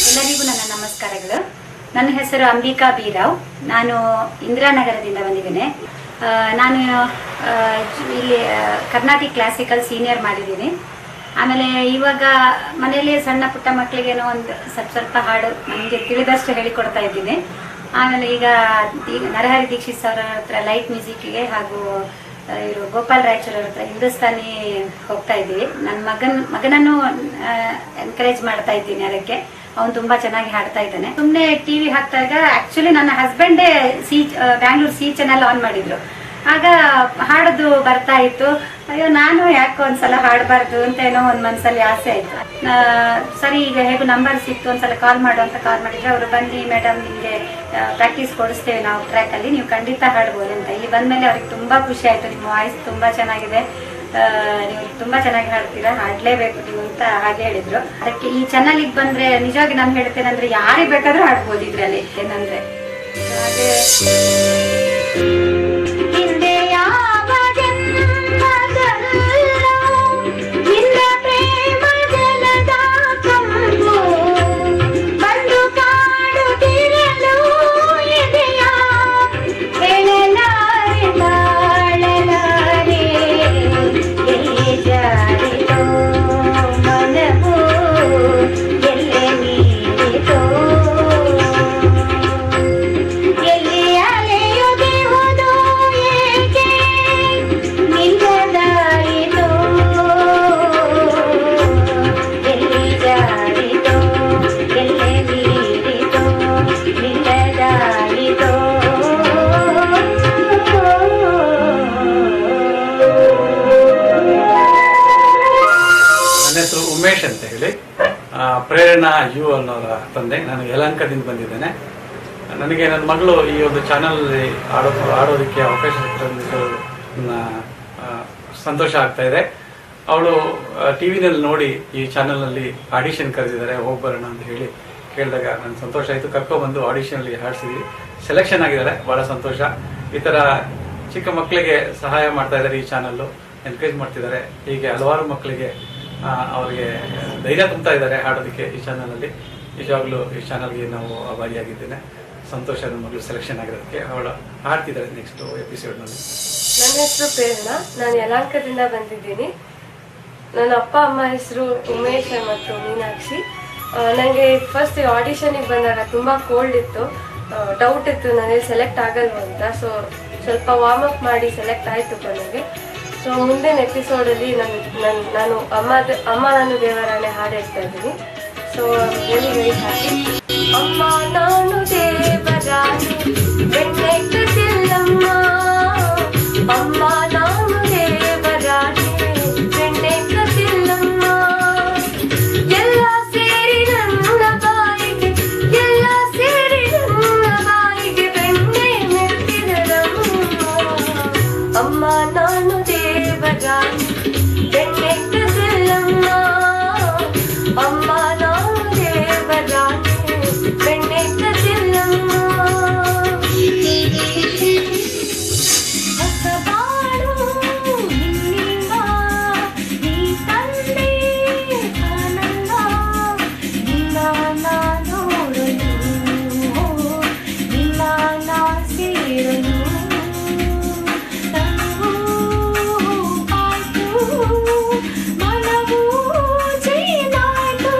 ಎಲ್ಲರಿಗೂ ನನ್ನ ನಮಸ್ಕಾರಗಳು ನನ್ನ ಹೆಸರು ಅಂಬಿಕಾ ಬೀರಾವ್ ನಾನು ಇಂದಿರಾನಗರದಿಂದ ಬಂದಿದ್ದೇನೆ ಆ, ನಾನು ಆ, ಜ್- ಇಲ್ಲಿ ಆ, ಕರ್ನಾಟಿಕ್ ಕ್ಲಾಸಿಕಲ್ ಸೀನಿಯರ್ ಮಾಡಿದ್ದೀನಿ ಆಮೇಲೆ ಇವಾಗ ಮನೆಯಲ್ಲಿ ಸಣ್ಣ ಪುಟ್ಟ ಮಕ್ಕಳಿಗೇನೋ ಒಂದು ಸ್ವಲ್ಪ ಸ್ವಲ್ಪ ಹಾಡು ನನಗೆ ತಿಳಿದಷ್ಟು ಹೇಳಿಕೊಡ್ತಾ ಇದ್ದೀನಿ ಆಮೇಲೆ ಈಗ ಈಗ ನರಹರಿ ದೀಕ್ಷಿತ್ ಅವರ ಹತ್ರ ಲೈಟ್ ಮ್ಯೂಸಿಕ್ಗೆ ಹಾಗೂ ಇವರು ಗೋಪಾಲ್ ರಾಯಚೂರ್ ಅವ್ರ ಹತ್ರ ಹಿಂದೂಸ್ತಾನಿ ಹೋಗ್ತಾ ಇದ್ದೀವಿ ನನ್ನ ಮಗನ್ ಮಗನನ್ನು ಎನ್ಕರೇಜ್ ಮಾಡ್ತಾ ಇದ್ದೀನಿ ಅದಕ್ಕೆ ಅವನು ತುಂಬಾ ಚೆನ್ನಾಗಿ ಹಾಡ್ತಾ ಇದ್ದಾನೆ ಸುಮ್ಮನೆ ಟಿವಿ ಹಾಕ್ದಾಗ ಆಕ್ಚುಲಿ ನನ್ನ ಹಸ್ಬೆಂಡೇ C Bangalore C channel on ಮಾಡಿದ್ರು ಆಗ ಹಾಡೋದು ಬರ್ತಾ ಇತ್ತು ಅಯ್ಯೋ ನಾನು ಯಾಕೆ ಒಂದ್ಸಲ ಹಾಡಬಾರ್ದು ಅಂತ ಏನೋ ಒಂದ್ ಮನ್ಸಲ್ಲಿ ಆಸೆ ಆಯ್ತು ಆ, ಸರಿ ಈಗ ಹೇಗೂ ನಂಬರ್ ಸಿಕ್ತು ಒಂದ್ಸಲ ಕಾಲ್ ಮಾಡು ಅಂತ ಕಾಲ್ ಮಾಡಿದ್ರೆ ಅವರು ಬನ್ನಿ ಮೇಡಮ್ ನಿಮಗೆ ಪ್ರಾಕ್ಟೀಸ್ ಕೊಡಿಸ್ತೇವೆ ನಾವು ಟ್ರ್ಯಾಕ್ ಅಲ್ಲಿ ನೀವು ಖಂಡಿತ ಹಾಡ್ಬೋದು ಅಂತ ಇಲ್ಲಿ ಬಂದ್ಮೇಲೆ ಅವ್ರಿಗೆ ತುಂಬಾ ಖುಷಿ ಆಯ್ತು ನಿಮ್ಮ ವಾಯ್ಸ್ ತುಂಬಾ ಚೆನ್ನಾಗಿದೆ ಆ, ನೀವು ತುಂಬಾ ಚೆನ್ನಾಗಿ ಹಾಡ್ತೀರಾ ಹಾಡ್ಲೇಬೇಕು ನೀವು ಅಂತ ಹಾಗೆ ಹೇಳಿದ್ರು ಅದಕ್ಕೆ ಈ ಚಾನಲ್ಗೆ ಬಂದ್ರೆ ನಿಜವಾಗಿ ನಾನು ಹೇಳ್ತೇನೆ ಅಂದ್ರೆ ಯಾರಿಗೆ ಬೇಕಾದ್ರೂ ಹಾಡ್ಬೋದು ಇದ್ರಲ್ಲಿ ಏನಂದ್ರೆ ಹಾಗೆ ಹಿಂದೆ ಯಾವ ಜನ್ಮದಲ್ಲೋ ನಿನ್ನ ಪ್ರೇಮ ಜಲದ ಕಂಪು ಬಂದು ಕಾಡುತ್ತಿರಲು ಎದೆಯ ಹೇಳಲಾರೆ ತಾಳಲಾರೆ ಎಲ್ಲಿ ಜಾರಿತೋ ಮನವು ಎಲ್ಲೆ ನೀಡಿತೋ ಎಲ್ಲಿ ಅಲೆಯುದೆ ಹೋದೋ ಏಕೆ ನಿಲ್ಲದಾಯಿತೋ ಎಲ್ಲಿ ಜಾರಿತೋ ಎಲ್ಲೆ ನೀಡಿತೋ ನಿಲ್ಲದಾಯಿತೋ ನನ್ನ ಹೆಸರು ಉಮೇಶ್ ಅಂತ ಹೇಳಿ ಆ, ಪ್ರೇರಣಾ ಯು ಅನ್ನೋರ ತಂದೆ ನಾನು ಯಲಂಕದಿಂದ ಬಂದಿದ್ದೇನೆ ನನಗೆ ನನ್ನ ಮಗಳು ಈ ಒಂದು ಚಾನಲ್ ಆಡೋ ಆಡೋದಕ್ಕೆ ಅವಕಾಶ ಸಿಕ್ಕಿದ್ದು ನ- ಆ, ಸಂತೋಷ ಆಗ್ತಾ ಇದೆ ಅವಳು ಟಿ ವಿನಲ್ಲಿ ನೋಡಿ ಈ ಚಾನಲ್ನಲ್ಲಿ ಆಡಿಷನ್ ಕರೆದಿದ್ದಾರೆ ಹೋಗಿ ಬರೋಣ ಅಂತ ಹೇಳಿ ಕೇಳಿದಾಗ ನನಗೆ ಸಂತೋಷ ಆಯಿತು ಕರ್ಕೊಬಂದು ಆಡಿಷನಲ್ಲಿ ಹಾಡಿಸಿದ್ವಿ ಸೆಲೆಕ್ಷನ್ ಆಗಿದ್ದಾರೆ ಭಾಳ ಸಂತೋಷ ಈ ಥರ ಚಿಕ್ಕ ಮಕ್ಕಳಿಗೆ ಸಹಾಯ ಮಾಡ್ತಾ ಇದ್ದಾರೆ ಈ ಚಾನಲ್ಲು ಎನ್ಕರೇಜ್ ಮಾಡ್ತಿದ್ದಾರೆ ಹೀಗೆ ಹಲವಾರು ಮಕ್ಕಳಿಗೆ ಆ, ಅವರಿಗೆ ಧೈರ್ಯ ತುಂಬ್ತಾ ಇದ್ದಾರೆ ಹಾಡೋದಕ್ಕೆ ಈ ಚಾನಲಲ್ಲಿ ನಿಜವಾಗ್ಲೂ ಈ ಚಾನಲ್ಗೆ ನಾವು ಆಭಾರಿಯಾಗಿದ್ದೇನೆ ಸಂತೋಷ ನನ್ನ ಮಗಳು ಸೆಲೆಕ್ಷನ್ ಆಗಿರೋದಕ್ಕೆ ಅವಳು ಹಾಡ್ತಿದ್ದಾರೆ ನೆಕ್ಸ್ಟ್ ಎಪಿಸೋಡ್ನಲ್ಲಿ ನನ್ನ ಹೆಸರು ಪ್ರೇರಣಾ ನಾನು ಯಲಾಂಕದಿಂದ ಬಂದಿದ್ದೀನಿ ನನ್ನ ಅಪ್ಪ ಅಮ್ಮ ಹೆಸರು ಉಮೇಶ್ ಮತ್ತು ಮೀನಾಕ್ಷಿ ನನಗೆ ಫಸ್ಟ್ ಆಡಿಷನಿಗೆ ಬಂದಾಗ ತುಂಬ ಕೋಲ್ಡ್ ಇತ್ತು ಡೌಟ್ ಇತ್ತು ನನಗೆ ಸೆಲೆಕ್ಟ್ ಆಗಲ್ವ ಅಂತ ಸೊ ಸ್ವಲ್ಪ ವಾರ್ಮ್ ಅಪ್ ಮಾಡಿ ಸೆಲೆಕ್ಟ್ ಆಯಿತು ಕೊನೆಗೆ ಸೊ ಮುಂದಿನ ಎಪಿಸೋಡಲ್ಲಿ ನಾನು ನಾನು ನಾನು ಅಮ್ಮ ಅಮ್ಮ ನಾನು ದೇವರಾಣೆ ಹಾಡು ಹೇಳ್ತಾ ಇದ್ದೀನಿ ಸೊ ವೆರಿ ವೆರಿ ಹ್ಯಾಪಿ ಅಮ್ಮ ನಾನು ದೇವರಾಣೆ ಬೆಣ್ಣೆ ಕದಿಲ್ಲಮ್ಮ ಅಮ್ಮ ನಾನು ದೇವರಾಣೆ ಬೆಣ್ಣೆ ಕದಿಲ್ಲಮ್ಮ ಎಲ್ಲ ಸೇರಿ ನನ್ನ ಬಾಯಿಗೆ ಎಲ್ಲ ಸೇರಿ ನನ್ನ ಬಾಯಿಗೆ ಬೆಣ್ಣೆ ಮೆತ್ತಿದರಮ್ಮ ಅಮ್ಮ ನಾನು ದೇವರಾಣೆ ಬೆಣ್ಣೆ ಕದಿಲ್ಲಮ್ಮ ಅಮ್ಮ ನಾನು ದೇವರಾಣೆ ಬೆಣ್ಣೆ ಕದಿಲ್ಲಮ್ಮ ಹೊಸಬಾಳು ನಿನ್ನಿಂದ ನೀ ತಂದೆ ಆನಂದ ನಿನ್ನ ನಾ ನೋಡಲು ನಿನ್ನ ನಾ ಸೇರಲು ತನುವು ಆಯ್ತು ಮನವು ಜೀನಾಯ್ತು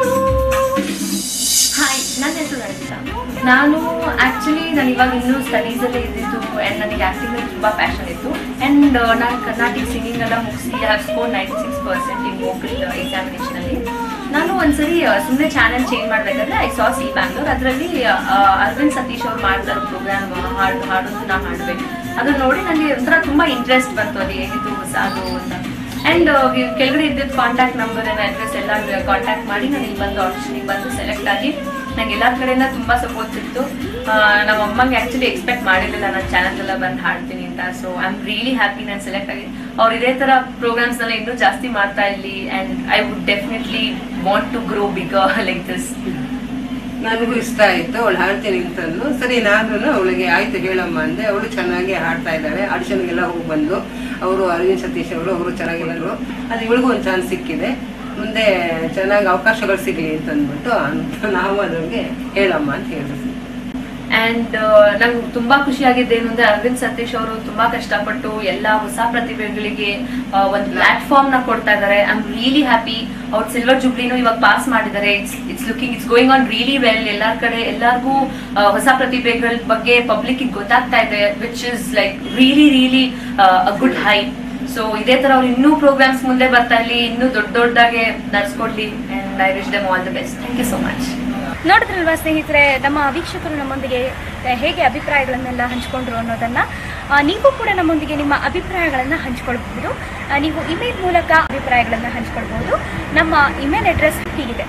ಹಾಯ್ ನನ್ನ ಹೆಸರು ರಚಿತಾ ನಾನು ಆ್ಯಕ್ಚುಲಿ ನಾನು ಇವಾಗ ಇನ್ನೂ ಸ್ಟಡೀಸಲ್ಲೇ ಇದ್ದಿದ್ದು ಆ್ಯಂಡ್ ನನಗೆ ಆ್ಯಕ್ಟಿಂಗ್ ತುಂಬ ಪ್ಯಾಷನ್ ಇತ್ತು ಆ್ಯಂಡ್ ನಾನು ಕರ್ನಾಟಿಕ್ ಸಿಂಗಿಂಗ್ ಎಲ್ಲ ಮುಗಿಸಿ have score ninety six percent in vocal ಎಕ್ಸಾಮಿನೇಷನಲ್ಲಿ ನಾನು ಒಂದ್ಸರಿ ಸುಮ್ಮನೆ ಚಾನೆಲ್ ಚೇಂಜ್ ಮಾಡಬೇಕಾದ್ರೆ ಐ ಸಾ ಸಿ ಬ್ಯಾಂಗ್ಳೂರ್ ಅದರಲ್ಲಿ ಅರವಿಂದ್ ಸತೀಶ್ ಅವ್ರು ಮಾಡ್ತಾರೆ ಪ್ರೋಗ್ರಾಮ್ ಹಾಡು ಹಾಡೋದು ನಾ ಹಾಡಬೇಕು ಅದನ್ನ ನೋಡಿ ನನಗೆ ಒಂಥರ ತುಂಬ ಇಂಟ್ರೆಸ್ಟ್ ಬಂತು ಅದು ಹೇಗಿತ್ತು ಸಾಗು ಅಂತ ಆ್ಯಂಡ್ ಕೆಳಗಡೆ ಇದ್ದಿದ್ದು ಕಾಂಟ್ಯಾಕ್ಟ್ ನಂಬರ್ ಆ್ಯಂಡ್ ಅಡ್ರೆಸ್ ಎಲ್ಲ ಕಾಂಟ್ಯಾಕ್ಟ್ ಮಾಡಿ ನಾನು ಇಲ್ಲಿ ಬಂದು ಆಡಿಷನಿಗೆ ಬಂದು ಸೆಲೆಕ್ಟ್ ಆಗಿ ನಂಗೆ ಎಲ್ಲ ಕಡೆಯಿಂದ ತುಂಬ ಸಪೋರ್ಟ್ ಸಿಕ್ತು ಆ, ನಮ್ಮ ಅಮ್ಮಂಗೆ ಆ್ಯಕ್ಚುಲಿ ಎಕ್ಸ್ಪೆಕ್ಟ್ ಮಾಡಿರಲಿಲ್ಲ ನಾನು ಚಾನಲ್ ಎಲ್ಲ ಬಂದು ಹಾಡ್ತೀನಿ ಅಂತ so I am really happy ನಾನು ಸೆಲೆಕ್ಟ್ ಆಗಿ ಅವ್ರು ಇದೇ ಥರ ಪ್ರೋಗ್ರಾಮ್ಸ್ನೆಲ್ಲ ಇನ್ನೂ ಜಾಸ್ತಿ ಮಾಡ್ತಾ ಇರಲಿ and I would definitely want to grow bigger like this ನನಗೂ ಇಷ್ಟ ಆಯಿತು ಅವಳು ಹಾಡ್ತೀನಿ ಅಂತಂದು ಸರಿ ನಾನು ಅವಳಿಗೆ ಆಯ್ತು ಹೇಳಮ್ಮ ಅಂದೆ ಅವಳು ಚೆನ್ನಾಗಿ ಹಾಡ್ತಾ ಇದ್ದಾಳೆ ಆಡಿಷನ್ಗೆಲ್ಲ ಹೋಗಿ ಬಂದು ಅವರು ಅರವಿಂದ್ ಸತೀಶ್ ಅವರು ಅವರು ಚೆನ್ನಾಗಿರೋರು ಅದು ಇವಳಿಗೂ ಒಂದು ಚಾನ್ಸ್ ಸಿಕ್ಕಿದೆ ಮುಂದೆ ಚೆನ್ನಾಗಿ ಅವಕಾಶಗಳು ಸಿಗಲಿ ಅಂತ ಅಂದ್ಬಿಟ್ಟು ಅಂತ ನಾವು ಅದ್ರಿಗೆ ಹೇಳಮ್ಮ ಅಂತ ಹೇಳಿದ್ವಿ ಅಂಡ್ ನಂಗೆ ತುಂಬಾ ಖುಷಿ ಆಗಿದ್ದೇನು ಅಂದ್ರೆ ಅರವಿಂದ್ ಸತೀಶ್ ಅವರು ತುಂಬಾ ಕಷ್ಟಪಟ್ಟು ಎಲ್ಲಾ ಹೊಸ ಪ್ರತಿಭೆಗಳಿಗೆ ಆ, ಒಂದು ಪ್ಲಾಟ್ಫಾರ್ಮ್ ನ ಕೊಡ್ತಾ ಇದ್ದಾರೆ ಐ ಆಮ್ ರಿಯಲಿ ಹ್ಯಾಪಿ ಅವ್ರ ಸಿಲ್ವರ್ ಜುಬ್ಲಿನೂ ಇವಾಗ ಪಾಸ್ ಮಾಡಿದ್ದಾರೆ it's it's looking it's going on really well ಎಲ್ಲಾರ ಕಡೆ ಎಲ್ಲಾರ್ಗೂ ಆ, ಹೊಸ ಪ್ರತಿಭೆಗಳ ಬಗ್ಗೆ ಪಬ್ಲಿಕ್ ಗೊತ್ತಾಗ್ತಾ ಇದೆ which is like really really a good ಹೈ ಸೊ ಇದೇ ತರ ಅವ್ರು ಇನ್ನೂ ಪ್ರೋಗ್ರಾಮ್ಸ್ ಮುಂದೆ ಬರ್ತಾ ಇಲ್ಲಿ ಇನ್ನೂ ದೊಡ್ಡ ದೊಡ್ಡದಾಗೆ ನಡ್ಸ್ಕೊಡ್ಲಿ and I wish them all the best thank you so much ನೋಡಿದ್ರಲ್ವಾ ಸ್ನೇಹಿತರೆ ನಮ್ಮ ವೀಕ್ಷಕರು ನಮ್ಮೊಂದಿಗೆ ಆ, ಹೇಗೆ ಅಭಿಪ್ರಾಯಗಳನ್ನೆಲ್ಲ ಹಂಚ್ಕೊಂಡ್ರು ಅನ್ನೋದನ್ನ ಆ, ನೀವು ಕೂಡ ನಮ್ಮೊಂದಿಗೆ ನಿಮ್ಮ ಅಭಿಪ್ರಾಯಗಳನ್ನು ಹಂಚ್ಕೊಳ್ಬಹುದು ಆ, ನೀವು ಇಮೇಲ್ ಮೂಲಕ ಅಭಿಪ್ರಾಯಗಳನ್ನು ಹಂಚ್ಕೊಳ್ಬಹುದು ನಮ್ಮ ಇಮೇಲ್ ಅಡ್ರೆಸ್ ಹೀಗಿದೆ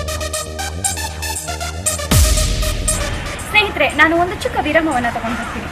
ಸ್ನೇಹಿತರೆ ನಾನು ಒಂದು ಚಿಕ್ಕ ವಿರಾಮವನ್ನು ತಗೊಂಡು ಹೋಗ್ತೀನಿ